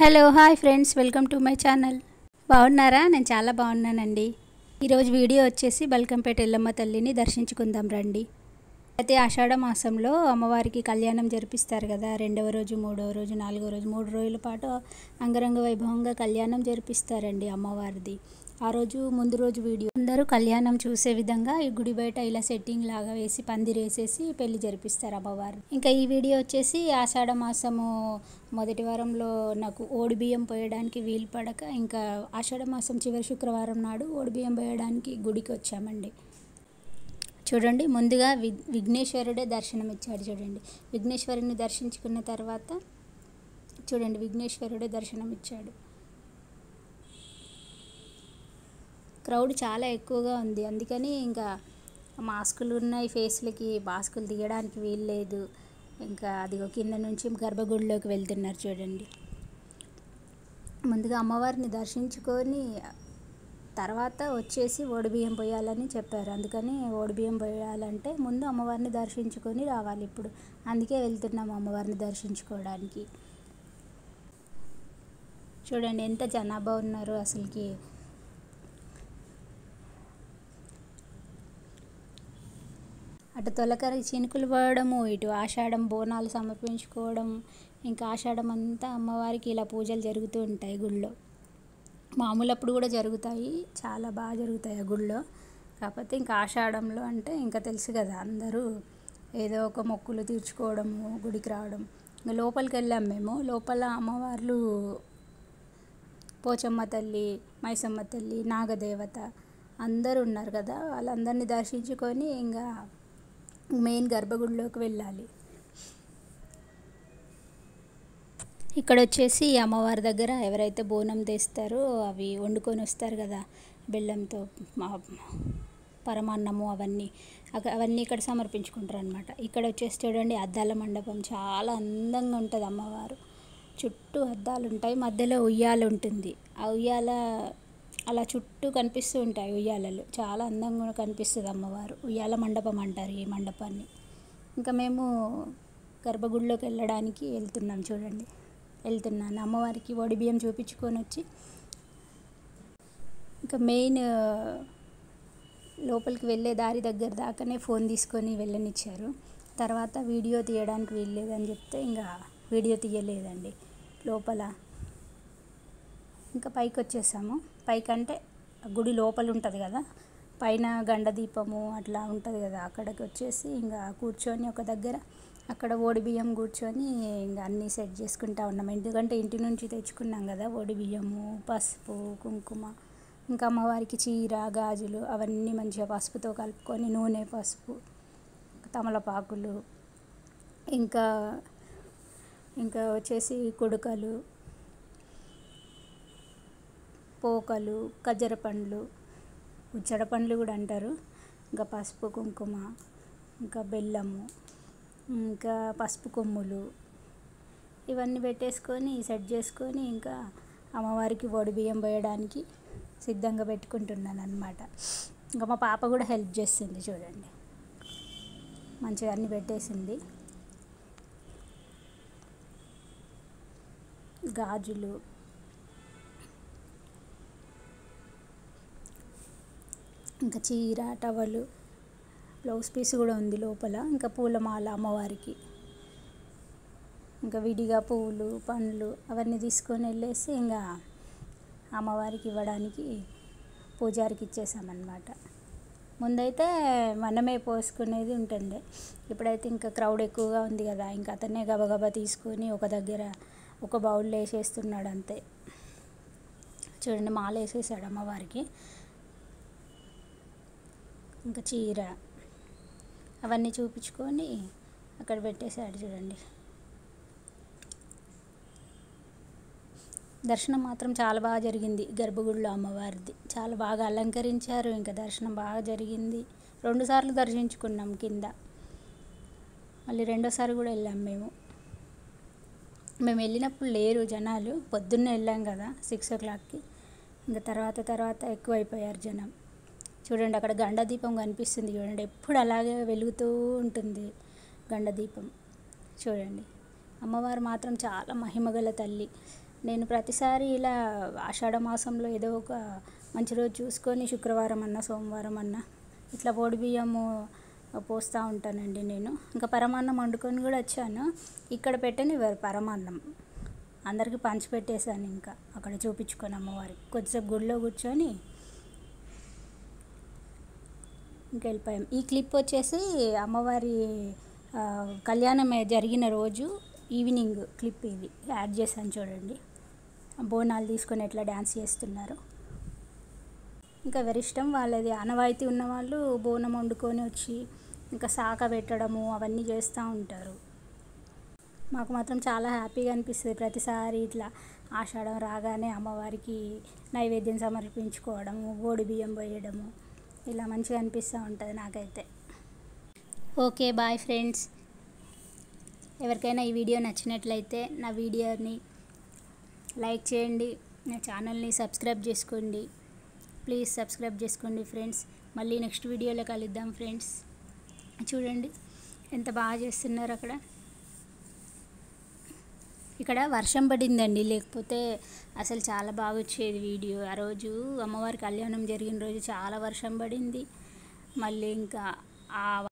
hello hi friends welcome to my channel బాగున్నారా నేను చాలా బాగున్నానండి ఈరోజు వీడియో వచ్చేసి బల్కంపేట ఎల్లమ్మ తల్లిని దర్శించుకుందాం రండి అయితే ఆషాఢ మాసంలో అమ్మవారికి కళ్యాణం జరిపిస్తారు కదా రెండవ రోజు మూడవ రోజు నాలుగవ రోజు మూడు రోజుల పాటు అంగరంగ వైభవంగా కళ్యాణం జరిపిస్తారండి అమ్మవారిది ఆ రోజు ముందు రోజు వీడియో అందరూ కళ్యాణం చూసే విధంగా ఈ గుడి బయట ఇలా సెట్టింగ్ లాగా వేసి పందిరి వేసేసి పెళ్లి జరిపిస్తారు అమ్మవారు ఇంకా ఈ వీడియో వచ్చేసి ఆషాఢ మాసము మొదటి వారంలో నాకు ఓడి బియ్యం పోయడానికి వీలు పడక ఇంకా ఆషాఢ మాసం చివరి శుక్రవారం నాడు ఓడి బియ్యం పోయడానికి గుడికి వచ్చామండి చూడండి ముందుగా వి విఘ్నేశ్వరుడే దర్శనం ఇచ్చాడు చూడండి విఘ్నేశ్వరుని దర్శించుకున్న తర్వాత చూడండి విఘ్నేశ్వరుడే దర్శనం ఇచ్చాడు క్రౌడ్ చాలా ఎక్కువగా ఉంది అందుకని ఇంకా మాస్కులు ఉన్నాయి ఫేస్లకి మాస్కులు తీయడానికి వీలు లేదు ఇంకా అదిగో కింద నుంచి గర్భగుడిలోకి వెళ్తున్నారు చూడండి ముందుగా అమ్మవారిని దర్శించుకొని తర్వాత వచ్చేసి ఓడిబియ్యం పోయాలని చెప్పారు అందుకని ఓడిబియ్యం పోయాలంటే ముందు అమ్మవారిని దర్శించుకొని రావాలి ఇప్పుడు అందుకే వెళ్తున్నాము అమ్మవారిని దర్శించుకోవడానికి చూడండి ఎంత జనాభా ఉన్నారు అసలుకి అటు తొలకరి చినుకులు పడడము ఇటు ఆషాఢం బోనాలు సమర్పించుకోవడం ఇంకా ఆషాఢం అంతా అమ్మవారికి ఇలా పూజలు జరుగుతూ ఉంటాయి గుళ్ళో మామూలప్పుడు కూడా జరుగుతాయి చాలా బాగా జరుగుతాయి ఆ గుళ్ళో కాకపోతే ఇంకా ఆషాఢంలో అంటే ఇంకా తెలుసు కదా అందరూ ఏదో ఒక మొక్కులు తీర్చుకోవడము గుడికి రావడం ఇంకా లోపలికి వెళ్ళాం మేము లోపల అమ్మవార్లు పోచమ్మ తల్లి మైసమ్మ తల్లి నాగదేవత అందరూ ఉన్నారు కదా వాళ్ళందరినీ దర్శించుకొని ఇంకా మెయిన్ గర్భగుడిలోకి వెళ్ళాలి ఇక్కడ వచ్చేసి అమ్మవారి దగ్గర ఎవరైతే బోనం తెస్తారో అవి వండుకొని వస్తారు కదా బెల్లంతో పరమాన్నము అవన్నీ అవన్నీ ఇక్కడ సమర్పించుకుంటారు అనమాట ఇక్కడ వచ్చేసి చూడండి అద్దాల మండపం చాలా అందంగా ఉంటుంది అమ్మవారు చుట్టూ అద్దాలు ఉంటాయి మధ్యలో ఉయ్యాల ఉంటుంది ఆ ఉయ్యాల అలా చుట్టూ కనిపిస్తూ ఉంటాయి ఉయ్యాలలు చాలా అందంగా కనిపిస్తుంది అమ్మవారు ఉయ్యాల మండపం అంటారు ఈ మండపాన్ని ఇంకా మేము గర్భగుడిలోకి వెళ్ళడానికి వెళ్తున్నాం చూడండి వెళ్తున్నాను అమ్మవారికి వడి బియ్యం చూపించుకొని వచ్చి ఇంకా మెయిన్ లోపలికి వెళ్ళే దారి దగ్గర దాకానే ఫోన్ తీసుకొని వెళ్ళనిచ్చారు తర్వాత వీడియో తీయడానికి వీల్లేదని చెప్తే ఇంకా వీడియో తీయలేదండి లోపల ఇంకా పైకి వచ్చేసాము పైకి అంటే గుడి లోపల ఉంటుంది కదా పైన గండ దీపము అట్లా ఉంటుంది కదా అక్కడికి వచ్చేసి ఇంకా కూర్చొని ఒక దగ్గర అక్కడ ఓడి బియ్యం కూర్చొని ఇంకా అన్నీ సెట్ చేసుకుంటా ఉన్నాం ఎందుకంటే ఇంటి నుంచి తెచ్చుకున్నాం కదా ఓడి బియ్యము పసుపు కుంకుమ ఇంకా అమ్మవారికి చీర గాజులు అవన్నీ మంచిగా పసుపుతో కలుపుకొని నూనె పసుపు తమలపాకులు ఇంకా ఇంకా వచ్చేసి కుడుకలు పోకలు ఖజ్జర పండ్లు ఉచ్చడ పండ్లు కూడా అంటారు ఇంకా పసుపు కుంకుమ ఇంకా బెల్లము ఇంకా పసుపు కొమ్ములు ఇవన్నీ పెట్టేసుకొని సెట్ చేసుకొని ఇంకా అమ్మవారికి వడి బియ్యం పోయడానికి సిద్ధంగా పెట్టుకుంటున్నాను అనమాట ఇంకా మా పాప కూడా హెల్ప్ చేస్తుంది చూడండి మంచిగా అన్నీ పెట్టేసింది గాజులు ఇంకా చీర టవలు బ్లౌజ్ పీస్ కూడా ఉంది లోపల ఇంకా పూలమాల అమ్మవారికి ఇంకా విడిగా పువ్వులు పండ్లు అవన్నీ తీసుకొని వెళ్ళేసి ఇంకా అమ్మవారికి ఇవ్వడానికి పూజారికి ఇచ్చేసామన్నమాట ముందైతే మనమే పోసుకునేది ఉంటుండే ఇప్పుడైతే ఇంకా క్రౌడ్ ఎక్కువగా ఉంది కదా ఇంకా అతనే గబగబా తీసుకొని ఒక దగ్గర ఒక బౌల్లో వేసేస్తున్నాడు అంతే చూడండి మాల వేసేసాడు అమ్మవారికి ఇంకా చీర అవన్నీ చూపించుకొని అక్కడ పెట్టేశాడు చూడండి దర్శనం మాత్రం చాలా బాగా జరిగింది గర్భగుడిలో అమ్మవారిది చాలా బాగా అలంకరించారు ఇంకా దర్శనం బాగా జరిగింది రెండుసార్లు దర్శించుకున్నాం కింద మళ్ళీ రెండోసారి కూడా వెళ్ళాం మేము మేము వెళ్ళినప్పుడు లేరు జనాలు పొద్దున్నే వెళ్ళాం కదా సిక్స్ ఓ క్లాక్కి ఇంకా తర్వాత తర్వాత ఎక్కువైపోయారు జనం చూడండి అక్కడ గండ దీపం కనిపిస్తుంది చూడండి ఎప్పుడు అలాగే వెలుగుతూ ఉంటుంది గండ దీపం చూడండి అమ్మవారు మాత్రం చాలా మహిమగల తల్లి నేను ప్రతిసారి ఇలా ఆషాఢ మాసంలో ఏదో ఒక మంచి రోజు చూసుకొని శుక్రవారం అన్నా సోమవారం అన్నా ఇట్లా పొడి బియ్యము పోస్తూ ఉంటానండి నేను ఇంకా పరమాన్నం వండుకొని కూడా వచ్చాను ఇక్కడ పెట్టనివ్వరు పరమాన్నం అందరికీ పంచి పెట్టేశాను ఇంకా అక్కడ చూపించుకొని అమ్మవారికి కొద్దిసేపు గుడిలో కూర్చొని ఇంకా వెళ్ళిపోయాం ఈ క్లిప్ వచ్చేసి అమ్మవారి ఆ, కళ్యాణం జరిగిన రోజు ఈవినింగ్ క్లిప్ ఇది యాడ్ చేశాను చూడండి బోనాలు తీసుకొని ఎట్లా డ్యాన్స్ చేస్తున్నారు ఇంకా ఎవరి ఇష్టం వాళ్ళది ఆనవాయితీ ఉన్న వాళ్ళు బోనం వండుకొని వచ్చి ఇంకా శాఖ పెట్టడము అవన్నీ చేస్తూ ఉంటారు మాకు మాత్రం చాలా హ్యాపీగా అనిపిస్తుంది ప్రతిసారి ఇట్లా ఆషాఢం రాగానే అమ్మవారికి నైవేద్యం సమర్పించుకోవడము ఓడి బియ్యం పోయడము ఇలా మంచిగా అనిపిస్తూ ఉంటుంది నాకైతే ఓకే బాయ్ ఫ్రెండ్స్ ఎవరికైనా ఈ వీడియో నచ్చినట్లయితే నా వీడియోని లైక్ చేయండి నా ఛానల్ని సబ్స్క్రైబ్ చేసుకోండి ప్లీజ్ సబ్స్క్రైబ్ చేసుకోండి ఫ్రెండ్స్ మళ్ళీ నెక్స్ట్ వీడియోలో కలుద్దాం ఫ్రెండ్స్ చూడండి ఎంత బాగా చేస్తున్నారు అక్కడ ఇక్కడ వర్షం పడిందండి లేకపోతే అసలు చాలా బాగా వచ్చేది వీడియో ఆ రోజు అమ్మవారి కళ్యాణం జరిగిన రోజు చాలా వర్షం పడింది మళ్ళీ ఇంకా ఆ